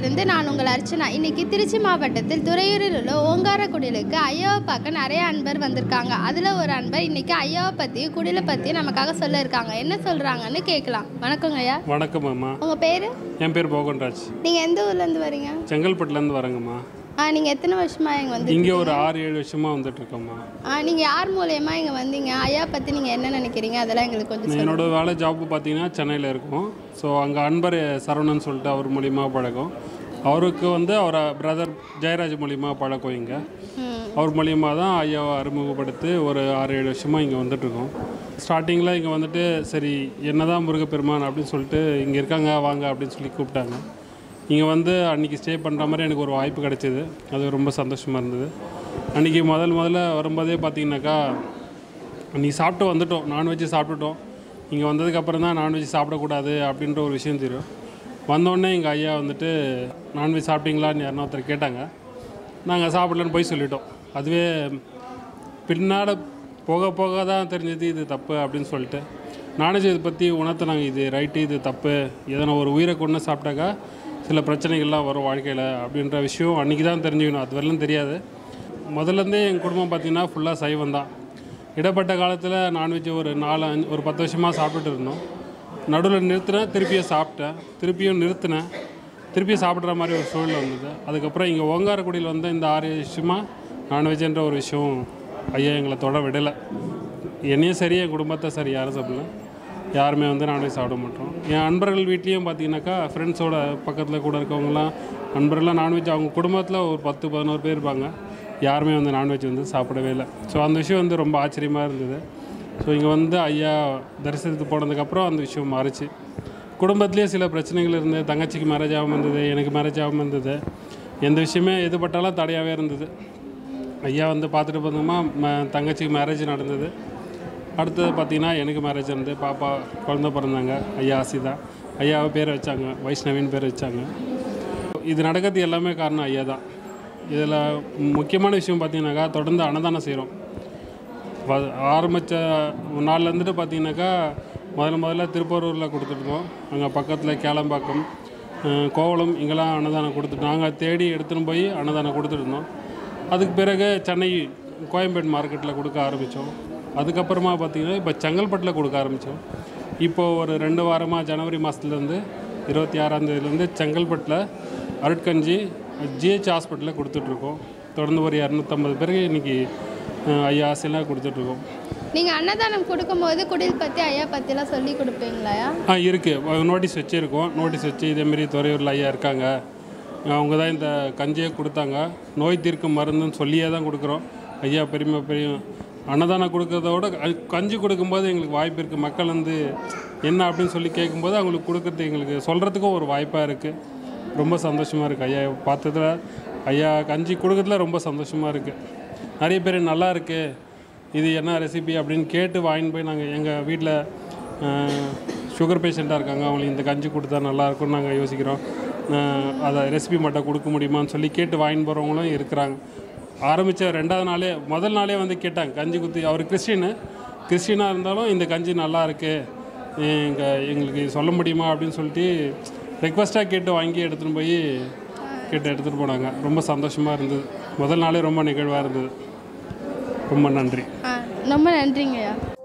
இருந்து நான் உங்கள் அர்ச்சனா இன்னைக்கு திருச்சி மாவட்டத்தில் துறையூரில் உள்ள ஓங்காரக்குடிலுக்கு ஐயாவை பார்க்க நிறைய அன்பர் வந்திருக்காங்க அதில் ஒரு அன்பர் இன்னைக்கு ஐயாவை பற்றி குடிலை பற்றி நமக்காக சொல்ல இருக்காங்க என்ன சொல்கிறாங்கன்னு கேட்கலாம் வணக்கங்க ஐயா வணக்கம் அம்மா உங்கள் பேர் என் பேர் போகன்ராஜ் நீங்கள் எந்த ஊர்லேருந்து வரீங்க செங்கல்பட்டுலேருந்து வரேங்கம்மா ஆ நீங்கள் எத்தனை வருஷமாக இங்கே வந்து இங்கே ஒரு ஆறு ஏழு வருஷமாக வந்துட்டு இருக்கோம்மா ஆ நீங்கள் யார் மூலயமா இங்கே வந்தீங்க ஐயா பற்றி நீங்கள் என்ன நினைக்கிறீங்க அதெல்லாம் எங்களுக்கு கொஞ்சம் சொல்லுங்க. என்னோட வேலை ஜாப் பார்த்தீங்கன்னா சென்னையில் இருக்கும் ஸோ அங்கே அன்பர் சரவணன் சொல்லிட்டு அவர் மூலியமாக பழக்கம் அவருக்கு வந்து அவரை பிரதர் ஜெயராஜ் மூலியமாக பழக்கம் இங்கே ம் அவர் மூலியமாக தான் ஐயாவை அறிமுகப்படுத்தி ஒரு ஆறு ஏழு வருஷமாக இங்கே வந்துட்டுருக்கோம் ஸ்டார்டிங்கில் இங்கே வந்துட்டு சரி என்னதான் முருகப்பெருமான் அப்படின்னு சொல்லிட்டு இங்கே இருக்காங்க வாங்க அப்படின்னு சொல்லி கூப்பிட்டாங்க இங்கே வந்து அன்றைக்கி ஸ்டே பண்ணுற மாதிரி எனக்கு ஒரு வாய்ப்பு கிடைச்சிது அது ரொம்ப சந்தோஷமாக இருந்தது அன்றைக்கி முதல் முதல்ல வரும்போதே பார்த்தீங்கன்னாக்கா அன்றைக்கி சாப்பிட்டு வந்துட்டோம் நான்வெஜ் சாப்பிட்டுட்டோம் இங்கே வந்ததுக்கப்புறம் தான் நான்வெஜ் சாப்பிடக்கூடாது அப்படின்ற ஒரு விஷயம் தெரியும் வந்தோடனே எங்கள் ஐயா வந்துட்டு நான்வெஜ் சாப்பிட்டீங்களான்னு யாருன்னா ஒருத்தர் கேட்டாங்க நாங்கள் சாப்பிடலன்னு போய் சொல்லிட்டோம் அதுவே பின்னாட போக போக தான் தெரிஞ்சது இது தப்பு அப்படின்னு சொல்லிட்டு நான்வெஜ் இதை பற்றி உணர்த்தினாங்க இது ரைட்டு இது தப்பு எதனா ஒரு உயிரை கொண்டு சாப்பிட்டாக்கா சில பிரச்சனைகள்லாம் வரும் வாழ்க்கையில் அப்படின்ற விஷயம் அன்றைக்கி தான் தெரிஞ்சுக்கணும் அது வரலும் தெரியாது முதல்லேருந்தே எங்கள் குடும்பம் பார்த்திங்கன்னா ஃபுல்லாக சைவம் தான் இடப்பட்ட காலத்தில் நான்வெஜ் ஒரு நாலு அஞ்சு ஒரு பத்து வருஷமாக சாப்பிட்டுட்டு இருந்தோம் நடுவில் நிறுத்தினேன் திருப்பியும் சாப்பிட்டேன் திருப்பியும் நிறுத்தினேன் திருப்பியும் சாப்பிட்ற மாதிரி ஒரு சூழ்நிலை வந்தது அதுக்கப்புறம் இங்கே ஓங்காரக்குடியில் வந்து இந்த ஆறு வருஷமாக நான்வெஜ்ன்ற ஒரு விஷயம் ஐயா எங்களை தொட விடலை என்னையும் சரி என் குடும்பத்தை சரி யாரும் சாப்பிடல யாருமே வந்து நான்வெஜ் சாப்பிட மாட்டோம் என் அன்பர்கள் வீட்லேயும் பார்த்தீங்கன்னாக்கா ஃப்ரெண்ட்ஸோட பக்கத்தில் கூட இருக்கவங்கலாம் நண்பர்கள்லாம் நான்வெஜ் அவங்க குடும்பத்தில் ஒரு பத்து பதினோரு பேர் இருப்பாங்க யாருமே வந்து நான்வெஜ் வந்து சாப்பிடவே இல்லை ஸோ அந்த விஷயம் வந்து ரொம்ப ஆச்சரியமாக இருந்தது ஸோ இங்கே வந்து ஐயா தரிசனத்துக்கு போனதுக்கப்புறம் அந்த விஷயம் மாறுச்சு குடும்பத்துலேயே சில பிரச்சனைகள் இருந்தது தங்கச்சிக்கு மேரேஜ் ஆகாமல் இருந்தது எனக்கு மேரேஜ் ஆகாமல் இருந்தது எந்த விஷயமே எது பட்டாலும் தடையாகவே இருந்தது ஐயா வந்து பார்த்துட்டு பார்த்தோமா ம- தங்கச்சிக்கு மேரேஜ் நடந்தது அடுத்தது பார்த்தீங்கன்னா எனக்கு மேரேஜ் இருந்து பாப்பா குழந்த பிறந்தாங்க ஐயா ஆசிதா ஐயாவை பேர் வச்சாங்க வைஷ்ணவின்னு பேர் வச்சாங்க இது நடக்கிறது எல்லாமே காரணம் ஐயா தான் இதில் முக்கியமான விஷயம் பார்த்தீங்கன்னாக்கா தொடர்ந்து அன்னதானம் செய்கிறோம் ஆரம்பித்த நாளில் இருந்துட்டு பார்த்தீங்கன்னாக்கா முதல்ல முதல்ல திருப்பரூரில் கொடுத்துருந்தோம் அங்கே பக்கத்தில் கேளம்பாக்கம் அஹ், கோவளம் இங்கெல்லாம் அன்னதானம் கொடுத்துட்டு நாங்கள் தேடி எடுத்துன்னு போய் அன்னதானம் கொடுத்துருந்தோம் அதுக்கு பிறகு சென்னை கோயம்பேடு மார்க்கெட்டில் கொடுக்க ஆரம்பித்தோம் அதுக்கப்புறமா பார்த்தீங்கன்னா இப்போ செங்கல்பட்டில் கொடுக்க ஆரம்பித்தோம் இப்போது ஒரு ரெண்டு வாரமாக ஜனவரி மாதத்துலேருந்து இருபத்தி ஆறாம் தேதியிலேருந்து செங்கல்பட்டில் அருட்கஞ்சி ஜிஹெச் ஹாஸ்பிட்டலில் கொடுத்துட்ருக்கோம் தொடர்ந்து ஒரு இரநூத்தம்பது பேருக்கு இன்றைக்கி ஐயா ஆசையெல்லாம் கொடுத்துட்ருக்கோம் நீங்கள் அன்னதானம் கொடுக்கும்போது குடில் பற்றி ஐயா பற்றிலாம் சொல்லி கொடுப்பீங்களாயா ஆ இருக்குது நோட்டீஸ் வச்சுருக்கோம் நோட்டீஸ் வச்சு இதேமாரி துறையூரில் ஐயா இருக்காங்க அவங்க தான் இந்த கஞ்சியை கொடுத்தாங்க நோய் தீர்க்கும் மருந்துன்னு சொல்லியே தான் கொடுக்குறோம் ஐயா பெருமை பெரிய அன்னதானம் கொடுக்கறதோட க- கஞ்சி கொடுக்கும்போது எங்களுக்கு வாய்ப்பு இருக்குது மக்கள் வந்து என்ன அப்படின்னு சொல்லி கேட்கும்போது அவங்களுக்கு கொடுக்கறது எங்களுக்கு சொல்கிறதுக்கும் ஒரு வாய்ப்பாக இருக்குது ரொம்ப சந்தோஷமாக இருக்குது ஐயா பார்த்ததுல ஐயா கஞ்சி கொடுக்கறதுல ரொம்ப சந்தோஷமாக இருக்குது நிறைய பேர் நல்லா இருக்குது இது என்ன ரெசிபி அப்படின்னு கேட்டு வாங்கிட்டு போய் நாங்கள் எங்கள் வீட்டில் சுகர் பேஷண்ட்டாக இருக்காங்க அவங்களுக்கு இந்த கஞ்சி கொடுத்தா நல்லா இருக்கும்னு நாங்கள் யோசிக்கிறோம் அஹ் அதை ரெசிபி மட்டும் கொடுக்க முடியுமான்னு சொல்லி கேட்டு வாங்கிட்டு போகிறவங்களும் இருக்கிறாங்க ஆரம்பித்த ரெண்டாவது நாளே முதல் நாளே வந்து கேட்டாங்க கஞ்சி குத்தி அவர் கிறிஸ்டின்னு கிறிஸ்டினாக இருந்தாலும் இந்த கஞ்சி நல்லா இருக்கு எங்க எங்களுக்கு சொல்ல முடியுமா அப்படின்னு சொல்லிட்டு ரெக்வஸ்ட்டாக கேட்டு வாங்கி எடுத்துகிட்டு போய் கேட்டு எடுத்துகிட்டு போனாங்க ரொம்ப சந்தோஷமாக இருந்தது முதல் நாளே ரொம்ப நிகழ்வாக இருந்தது ரொம்ப நன்றி ஆ ரொம்ப நன்றிங்கய்யா